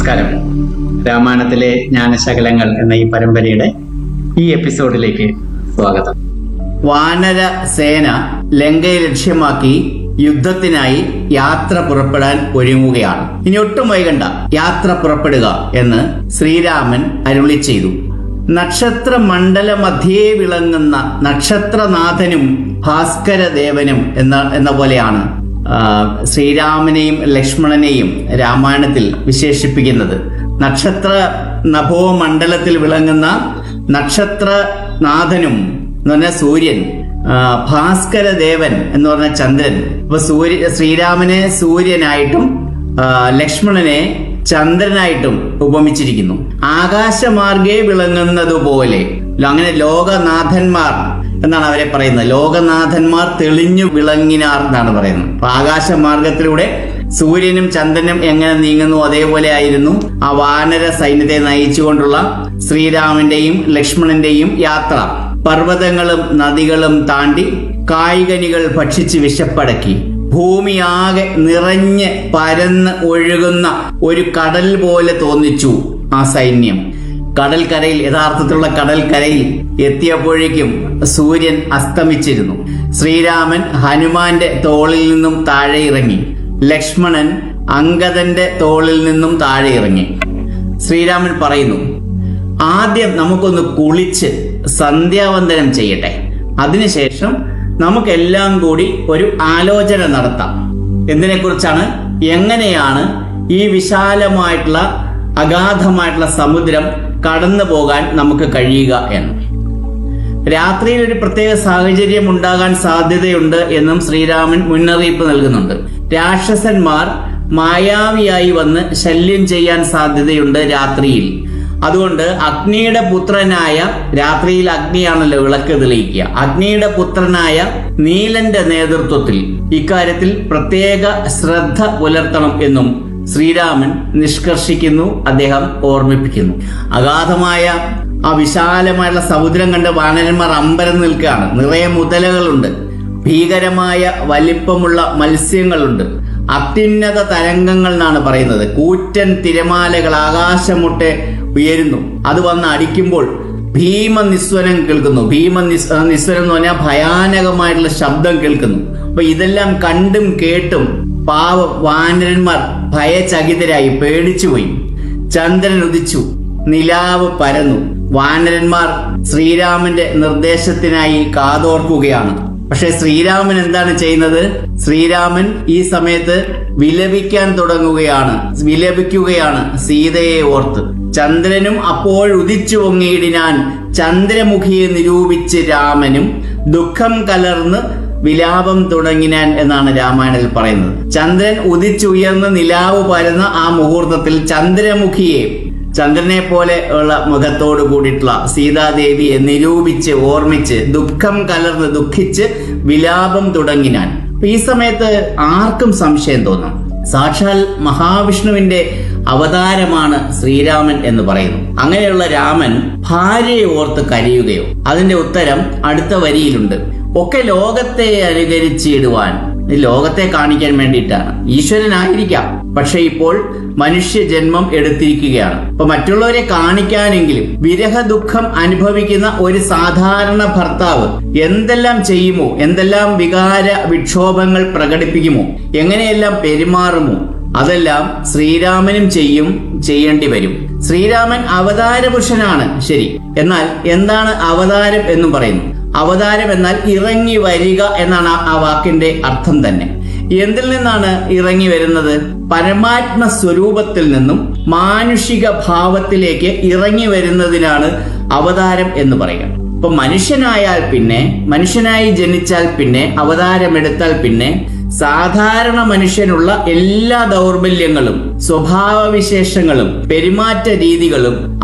നമസ്കാരം രാമായണത്തിലെ ജ്ഞാനശകലങ്ങൾ എന്ന ഈ പരമ്പരയുടെ ഈ എപ്പിസോഡിലേക്ക് സ്വാഗതം വാനര സേന ലങ്കയെ ലക്ഷ്യമാക്കി യുദ്ധത്തിനായി യാത്ര പുറപ്പെടാൻ ഒരുങ്ങുകയാണ് ഇനി ഒട്ടും വൈകണ്ട യാത്ര പുറപ്പെടുക എന്ന് ശ്രീരാമൻ അരുളി ചെയ്തു നക്ഷത്ര മണ്ഡല മധ്യേ വിളങ്ങുന്ന നക്ഷത്രനാഥനും ഭാസ്കരദേവനും എന്ന എന്ന പോലെയാണ് ആ, ശ്രീരാമനെയും ലക്ഷ്മണനെയും രാമായണത്തിൽ വിശേഷിപ്പിക്കുന്നത് നക്ഷത്ര നഭോമണ്ഡലത്തിൽ വിളങ്ങുന്ന നക്ഷത്രനാഥനും എന്ന് പറഞ്ഞ സൂര്യൻ ആ, ഭാസ്കരദേവൻ എന്ന് പറഞ്ഞ ചന്ദ്രൻ അപ്പൊ സൂര്യ ശ്രീരാമനെ സൂര്യനായിട്ടും ആ, ലക്ഷ്മണനെ ചന്ദ്രനായിട്ടും ഉപമിച്ചിരിക്കുന്നു ആകാശമാർഗേ വിളങ്ങുന്നതുപോലെ അങ്ങനെ ലോകനാഥന്മാർ എന്നാണ് അവരെ പറയുന്നത് ലോകനാഥന്മാർ തെളിഞ്ഞു വിളങ്ങിനാർ എന്നാണ് പറയുന്നത് അപ്പൊ ആകാശമാർഗത്തിലൂടെ സൂര്യനും ചന്ദ്രനും എങ്ങനെ നീങ്ങുന്നു അതേപോലെ ആയിരുന്നു ആ വാനര സൈന്യത്തെ നയിച്ചുകൊണ്ടുള്ള ശ്രീരാമന്റെയും ലക്ഷ്മണന്റെയും യാത്ര പർവ്വതങ്ങളും നദികളും താണ്ടി കായികനികൾ ഭക്ഷിച്ച് വിശപ്പടക്കി ഭൂമിയാകെ നിറഞ്ഞ് പരന്ന് ഒഴുകുന്ന ഒരു കടൽ പോലെ തോന്നിച്ചു ആ സൈന്യം കടൽക്കരയിൽ യഥാർത്ഥത്തിലുള്ള കടൽക്കരയിൽ എത്തിയപ്പോഴേക്കും സൂര്യൻ അസ്തമിച്ചിരുന്നു ശ്രീരാമൻ ഹനുമാന്റെ തോളിൽ നിന്നും താഴെ ഇറങ്ങി ലക്ഷ്മണൻ അങ്കദന്റെ തോളിൽ നിന്നും താഴെ ഇറങ്ങി ശ്രീരാമൻ പറയുന്നു ആദ്യം നമുക്കൊന്ന് കുളിച്ച് സന്ധ്യാവന്ദനം ചെയ്യട്ടെ അതിനുശേഷം നമുക്കെല്ലാം കൂടി ഒരു ആലോചന നടത്താം എന്തിനെക്കുറിച്ചാണ് എങ്ങനെയാണ് ഈ വിശാലമായിട്ടുള്ള അഗാധമായിട്ടുള്ള സമുദ്രം കടന്നു പോകാൻ നമുക്ക് കഴിയുക എന്ന് രാത്രിയിൽ ഒരു പ്രത്യേക സാഹചര്യം ഉണ്ടാകാൻ സാധ്യതയുണ്ട് എന്നും ശ്രീരാമൻ മുന്നറിയിപ്പ് നൽകുന്നുണ്ട് രാക്ഷസന്മാർ മായാവിയായി വന്ന് ശല്യം ചെയ്യാൻ സാധ്യതയുണ്ട് രാത്രിയിൽ അതുകൊണ്ട് അഗ്നിയുടെ പുത്രനായ രാത്രിയിൽ അഗ്നിയാണല്ലോ വിളക്ക് തെളിയിക്കുക അഗ്നിയുടെ പുത്രനായ നീലന്റെ നേതൃത്വത്തിൽ ഇക്കാര്യത്തിൽ പ്രത്യേക ശ്രദ്ധ പുലർത്തണം എന്നും ശ്രീരാമൻ നിഷ്കർഷിക്കുന്നു അദ്ദേഹം ഓർമ്മിപ്പിക്കുന്നു അഗാധമായ ആ വിശാലമായുള്ള സമുദ്രം കണ്ട് വാനരന്മാർ അമ്പരം നിൽക്കുകയാണ് നിറയെ മുതലകളുണ്ട് ഭീകരമായ വലിപ്പമുള്ള മത്സ്യങ്ങളുണ്ട് അത്യുന്നത തരംഗങ്ങൾ എന്നാണ് പറയുന്നത് കൂറ്റൻ തിരമാലകൾ ആകാശമുട്ടെ ഉയരുന്നു അത് വന്ന് അടിക്കുമ്പോൾ ഭീമനിസ്വരം കേൾക്കുന്നു ഭീമ നിസ്- നിസ്വരം എന്ന് പറഞ്ഞാൽ ഭയാനകമായിട്ടുള്ള ശബ്ദം കേൾക്കുന്നു അപ്പൊ ഇതെല്ലാം കണ്ടും കേട്ടും പാവ വാനരന്മാർ ഭയചകിതരായി പേടിച്ചുപോയി ചന്ദ്രൻ ഉദിച്ചു നിലാവ് പരന്നു വാനരന്മാർ ശ്രീരാമന്റെ നിർദ്ദേശത്തിനായി കാതോർക്കുകയാണ് പക്ഷെ ശ്രീരാമൻ എന്താണ് ചെയ്യുന്നത് ശ്രീരാമൻ ഈ സമയത്ത് വിലപിക്കാൻ തുടങ്ങുകയാണ് വിലപിക്കുകയാണ് സീതയെ ഓർത്ത് ചന്ദ്രനും അപ്പോൾ ഉദിച്ചു പൊങ്ങിയിടിനാൻ ചന്ദ്രമുഖിയെ നിരൂപിച്ച് രാമനും ദുഃഖം കലർന്ന് വിലാപം തുടങ്ങിനാൻ എന്നാണ് രാമായണത്തിൽ പറയുന്നത് ചന്ദ്രൻ ഉദിച്ചുയർന്ന് നിലാവ് പരന്ന ആ മുഹൂർത്തത്തിൽ ചന്ദ്രമുഖിയെ ചന്ദ്രനെ പോലെ ഉള്ള മുഖത്തോട് കൂടിയിട്ടുള്ള സീതാദേവിയെ നിരൂപിച്ച് ഓർമ്മിച്ച് ദുഃഖം കലർന്ന് ദുഃഖിച്ച് വിലാപം തുടങ്ങിനാൻ അപ്പൊ ഈ സമയത്ത് ആർക്കും സംശയം തോന്നാം സാക്ഷാൽ മഹാവിഷ്ണുവിന്റെ അവതാരമാണ് ശ്രീരാമൻ എന്ന് പറയുന്നു അങ്ങനെയുള്ള രാമൻ ഭാര്യയെ ഓർത്ത് കരയുകയോ അതിന്റെ ഉത്തരം അടുത്ത വരിയിലുണ്ട് ഒക്കെ ലോകത്തെ അനുകരിച്ചിടുവാൻ ഈ ലോകത്തെ കാണിക്കാൻ വേണ്ടിയിട്ടാണ് ഈശ്വരനായിരിക്കാം പക്ഷെ ഇപ്പോൾ മനുഷ്യ ജന്മം എടുത്തിരിക്കുകയാണ് അപ്പൊ മറ്റുള്ളവരെ കാണിക്കാനെങ്കിലും വിരഹ ദുഃഖം അനുഭവിക്കുന്ന ഒരു സാധാരണ ഭർത്താവ് എന്തെല്ലാം ചെയ്യുമോ എന്തെല്ലാം വികാര വിക്ഷോഭങ്ങൾ പ്രകടിപ്പിക്കുമോ എങ്ങനെയെല്ലാം പെരുമാറുമോ അതെല്ലാം ശ്രീരാമനും ചെയ്യും ചെയ്യേണ്ടി വരും ശ്രീരാമൻ അവതാരപുരുഷനാണ് ശരി എന്നാൽ എന്താണ് അവതാരം എന്നും പറയുന്നു അവതാരം എന്നാൽ ഇറങ്ങി വരിക എന്നാണ് ആ- ആ വാക്കിന്റെ അർത്ഥം തന്നെ എന്തിൽ നിന്നാണ് ഇറങ്ങി വരുന്നത് പരമാത്മ സ്വരൂപത്തിൽ നിന്നും മാനുഷിക ഭാവത്തിലേക്ക് ഇറങ്ങി വരുന്നതിനാണ് അവതാരം എന്ന് പറയുക ഇപ്പൊ മനുഷ്യനായാൽ പിന്നെ മനുഷ്യനായി ജനിച്ചാൽ പിന്നെ അവതാരമെടുത്താൽ പിന്നെ സാധാരണ മനുഷ്യനുള്ള എല്ലാ ദൗർബല്യങ്ങളും സ്വഭാവവിശേഷങ്ങളും പെരുമാറ്റ രീതികളും